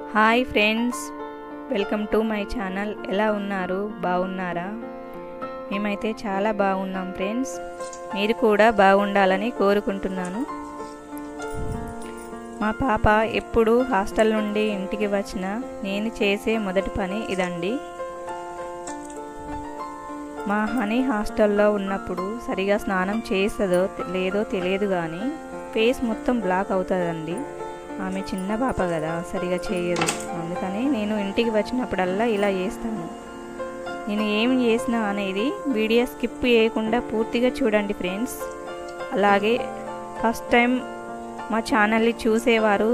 hi friends welcome to my channel ఎలా ఉన్నారు బాగున్నారా మేమైతే చాలా బాగున్నాం ఫ్రెండ్స్ మీరు కూడా బాగుండాలని కోరుకుంటున్నాను మా పాప ఎప్పుడు హాస్టల్ నుండి ఇంటికి వచ్చిన నేను చేసే మొదటి పని ఇదండి మా హనీ హాస్టల్లో ఉన్నప్పుడు సరిగా స్నానం చేస్తుందో లేదో తెలియదు కానీ ఫేస్ మొత్తం బ్లాక్ అవుతుందండి ఆమె చిన్న పాప కదా సరిగా చేయదు అందుకని నేను ఇంటికి వచ్చినప్పుడల్లా ఇలా చేస్తాను నేను ఏం చేసినా అనేది వీడియో స్కిప్ చేయకుండా పూర్తిగా చూడండి ఫ్రెండ్స్ అలాగే ఫస్ట్ టైం మా ఛానల్ని చూసేవారు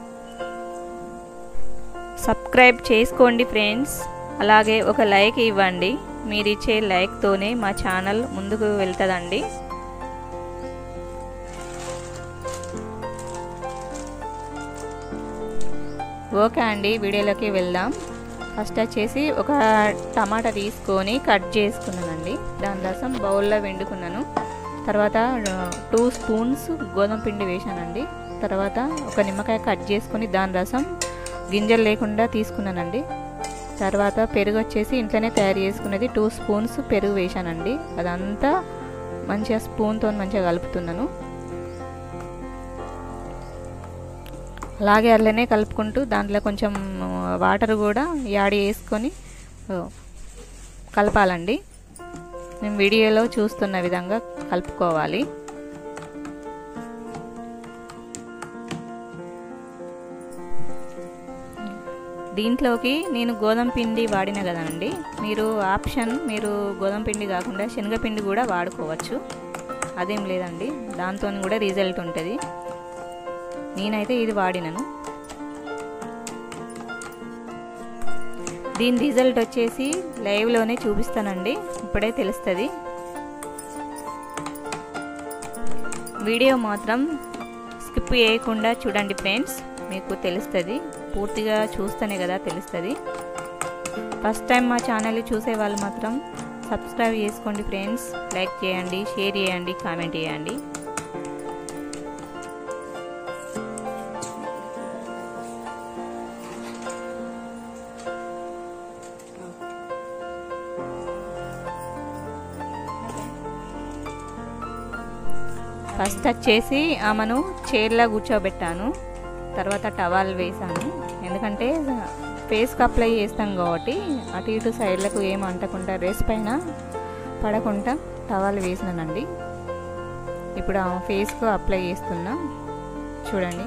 సబ్స్క్రైబ్ చేసుకోండి ఫ్రెండ్స్ అలాగే ఒక లైక్ ఇవ్వండి మీరు ఇచ్చే లైక్తోనే మా ఛానల్ ముందుకు వెళ్తుందండి ఓకే అండి వీడియోలోకి వెళ్దాం ఫస్ట్ వచ్చేసి ఒక టమాటా తీసుకొని కట్ చేసుకున్నానండి దాని రసం బౌల్లో వండుకున్నాను తర్వాత టూ స్పూన్స్ గోధుమ పిండి వేసానండి తర్వాత ఒక నిమ్మకాయ కట్ చేసుకొని దాని రసం గింజలు లేకుండా తీసుకున్నానండి తర్వాత పెరుగు వచ్చేసి ఇంట్లోనే తయారు చేసుకునేది టూ స్పూన్స్ పెరుగు వేసానండి అదంతా మంచిగా స్పూన్తో మంచిగా కలుపుతున్నాను అలాగే అట్లనే కలుపుకుంటూ దాంట్లో కొంచెం వాటర్ కూడా యాడ్ చేసుకొని కలపాలండి నేను వీడియోలో చూస్తున్న విధంగా కలుపుకోవాలి దీంట్లోకి నేను గోధుమ పిండి వాడిన కదండి మీరు ఆప్షన్ మీరు గోధుమ పిండి కాకుండా శనగపిండి కూడా వాడుకోవచ్చు అదేం లేదండి దాంతో కూడా రిజల్ట్ ఉంటుంది నేనైతే ఇది వాడినను దీని రిజల్ట్ వచ్చేసి లైవ్లోనే చూపిస్తానండి ఇప్పుడే తెలుస్తుంది వీడియో మాత్రం స్కిప్ చేయకుండా చూడండి ఫ్రెండ్స్ మీకు తెలుస్తుంది పూర్తిగా చూస్తేనే కదా తెలుస్తుంది ఫస్ట్ టైం మా ఛానల్ చూసే వాళ్ళు మాత్రం సబ్స్క్రైబ్ చేసుకోండి ఫ్రెండ్స్ లైక్ చేయండి షేర్ చేయండి కామెంట్ చేయండి ఫస్ట్ వచ్చేసి ఆమెను చైర్లో కూర్చోబెట్టాను తర్వాత టవాల్ వేసాను ఎందుకంటే ఫేస్కి అప్లై చేస్తాం కాబట్టి అటు ఇటు సైడ్లకు ఏం అంటకుండా రేస్ పైన పడకుండా టవాల్ వేసినానండి ఇప్పుడు ఆ ఫేస్కు అప్లై చేస్తున్నా చూడండి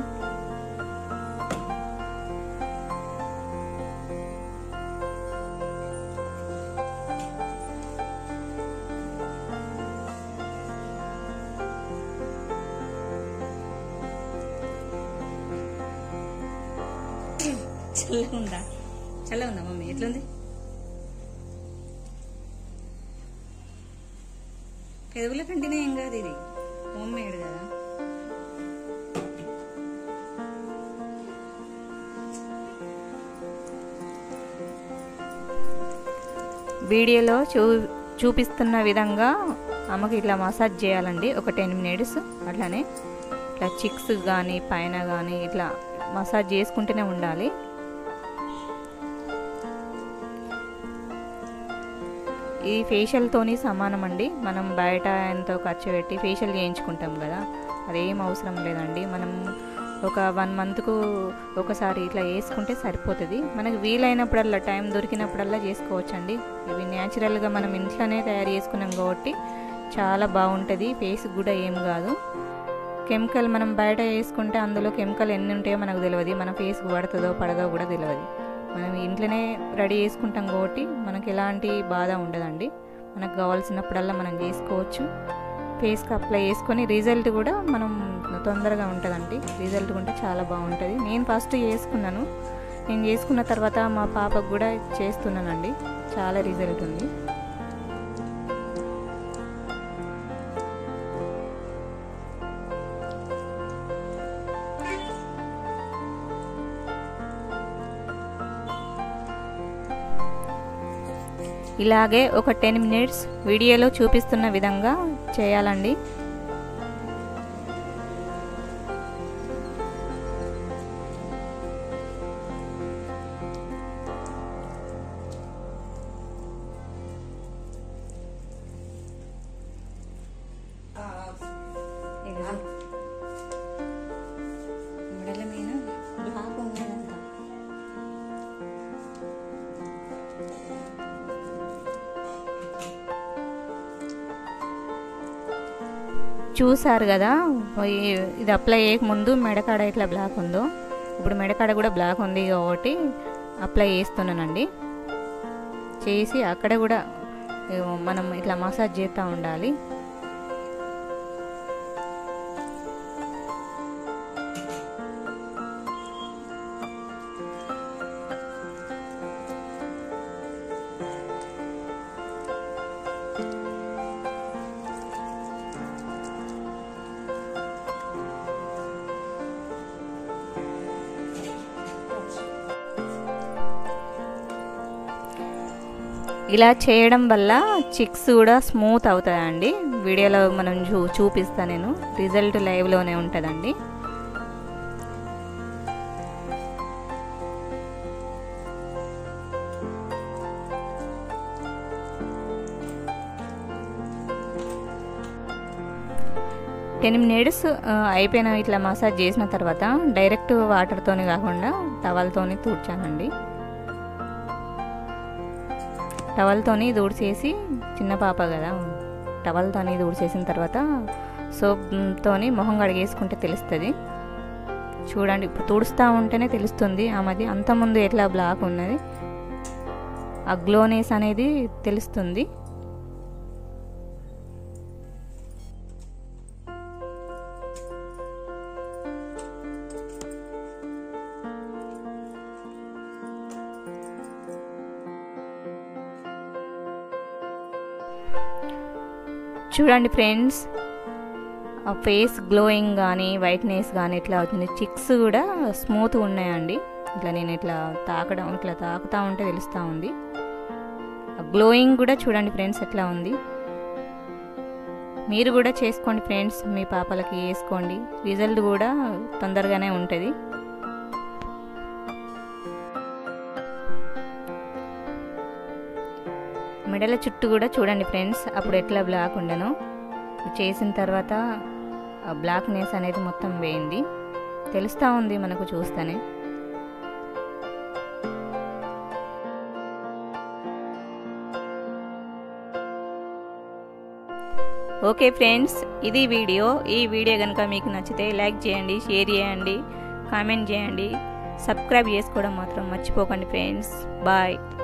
చల్లగా ఉందా చల్లగా ఉందా మమ్మీ ఎట్లుంది పెదవుల కంటేనే ఏం కాదు ఇది హోమ్ మేడ్ కదా వీడియోలో చూ చూపిస్తున్న విధంగా అమ్మకి ఇట్లా మసాజ్ చేయాలండి ఒక టెన్ మినిట్స్ అట్లానే ఇట్లా చిక్స్ కానీ పైన కానీ ఇట్లా మసాజ్ చేసుకుంటూనే ఉండాలి ఈ ఫేషియల్తోని సమానం అండి మనం బయట ఎంతో ఖర్చు పెట్టి ఫేషియల్ చేయించుకుంటాం కదా అదేం అవసరం లేదండి మనం ఒక వన్ మంత్కు ఒకసారి ఇట్లా వేసుకుంటే సరిపోతుంది మనకు వీలైనప్పుడల్లా టైం దొరికినప్పుడల్లా చేసుకోవచ్చండి ఇవి న్యాచురల్గా మనం ఇంట్లోనే తయారు చేసుకున్నాం కాబట్టి చాలా బాగుంటుంది ఫేస్ కూడా ఏం కాదు కెమికల్ మనం బయట వేసుకుంటే అందులో కెమికల్ ఎన్ని ఉంటాయో మనకు తెలియదు మన ఫేస్కి పడుతుందో పడదో కూడా తెలియదు మనం ఇంట్లోనే రెడీ చేసుకుంటాం కాబట్టి మనకి ఎలాంటి బాధ ఉండదండి మనకు కావాల్సినప్పుడల్లా మనం చేసుకోవచ్చు ఫేస్కి అప్లై చేసుకొని రిజల్ట్ కూడా మనం తొందరగా ఉంటుందండి రిజల్ట్ కూడా చాలా బాగుంటుంది నేను ఫస్ట్ చేసుకున్నాను నేను చేసుకున్న తర్వాత మా పాపకు కూడా చేస్తున్నానండి చాలా రిజల్ట్ ఉంది ఇలాగే ఒక టెన్ మినిట్స్ వీడియోలో చూపిస్తున్న విధంగా చేయాలండి చూసారు కదా ఈ- ఇది అప్లై చేయకముందు మెడకాడ ఇట్లా బ్లాక్ ఉందో ఇప్పుడు మెడకాడ కూడా బ్లాక్ ఉంది కాబట్టి అప్లై చేస్తున్నానండి చేసి అక్కడ కూడా ఏ, మనం ఇట్లా మసాజ్ చేస్తూ ఉండాలి ఇలా చేయడం వల్ల చిక్స్ కూడా స్మూత్ అవుతాయండి వీడియోలో మనం చూ చూపిస్తా నేను రిజల్ట్ లైవ్లోనే ఉంటుందండి టెన్ మినిట్స్ అయిపోయిన ఇట్లా మసాజ్ చేసిన తర్వాత డైరెక్ట్ వాటర్తోని కాకుండా టవల్తోని తూడ్చానండి టవల్తోని దూడ్చేసి చిన్న పాప కదా టవల్తోని దూడ్చేసిన తర్వాత సోప్తోని మొహం కడిగేసుకుంటే తెలుస్తుంది చూడండి ఇప్పుడు తుడుస్తూ ఉంటేనే తెలుస్తుంది ఆమెది అంతకుముందు ఎట్లా బ్లాక్ ఉన్నది ఆ గ్లోనెస్ అనేది తెలుస్తుంది చూడండి ఫ్రెండ్స్ ఆ ఫేస్ గ్లోయింగ్ కానీ వైట్నెస్ కానీ ఇట్లా వచ్చింది చిక్స్ కూడా స్మూత్గా ఉన్నాయండి ఇట్లా నేను ఇట్లా తాకడం ఇట్లా తాకుతూ ఉంటే తెలుస్తూ ఉంది గ్లోయింగ్ కూడా చూడండి ఫ్రెండ్స్ ఎట్లా ఉంది మీరు కూడా చేసుకోండి ఫ్రెండ్స్ మీ పాపలకి వేసుకోండి రిజల్ట్ కూడా తొందరగానే ఉంటుంది మెడల చుట్టూ కూడా చూడండి ఫ్రెండ్స్ అప్పుడు ఎట్లా బ్లాక్ ఉండను చేసిన తర్వాత ఆ బ్లాక్నెస్ అనేది మొత్తం వేయింది తెలుస్తూ ఉంది మనకు చూస్తేనే ఓకే ఫ్రెండ్స్ ఇది వీడియో ఈ వీడియో కనుక మీకు నచ్చితే లైక్ చేయండి షేర్ చేయండి కామెంట్ చేయండి సబ్స్క్రైబ్ చేసుకోవడం మాత్రం మర్చిపోకండి ఫ్రెండ్స్ బాయ్